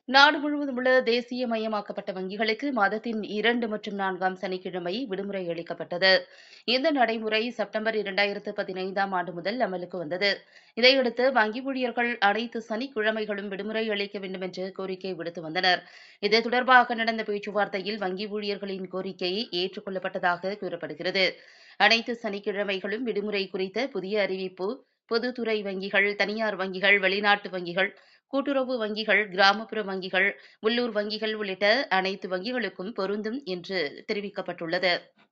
நாடு முழுவதும் உள்ள தேசியமயமாக்கப்பட்ட வங்கிகளுக்கு மாதத்தின் இரண்டு மற்றும் நான்காம் சனிக்கிழமை விடுமுறை அளிக்கப்பட்டது இந்த நடைமுறை செப்டம்பர் இரண்டாயிரத்து பதினைந்தாம் ஆண்டு முதல் அமலுக்கு வந்தது இதையடுத்து வங்கி ஊழியர்கள் அனைத்து சனிக்கிழமைகளும் விடுமுறை அளிக்க வேண்டும் என்று கோரிக்கை விடுத்து வந்தனர் இது தொடர்பாக நடந்த பேச்சுவார்த்தையில் வங்கி ஊழியர்களின் கோரிக்கை ஏற்றுக் கொள்ளப்பட்டதாக கூறப்படுகிறது அனைத்து சனிக்கிழமைகளும் விடுமுறை குறித்த புதிய அறிவிப்பு பொதுத்துறை வங்கிகள் தனியார் வங்கிகள் வெளிநாட்டு வங்கிகள் கூட்டுறவு வங்கிகள் கிராமப்புற வங்கிகள் உள்ளூர் வங்கிகள் உள்ளிட்ட அனைத்து வங்கிகளுக்கும் பொருந்தும் என்று தெரிவிக்கப்பட்டுள்ளது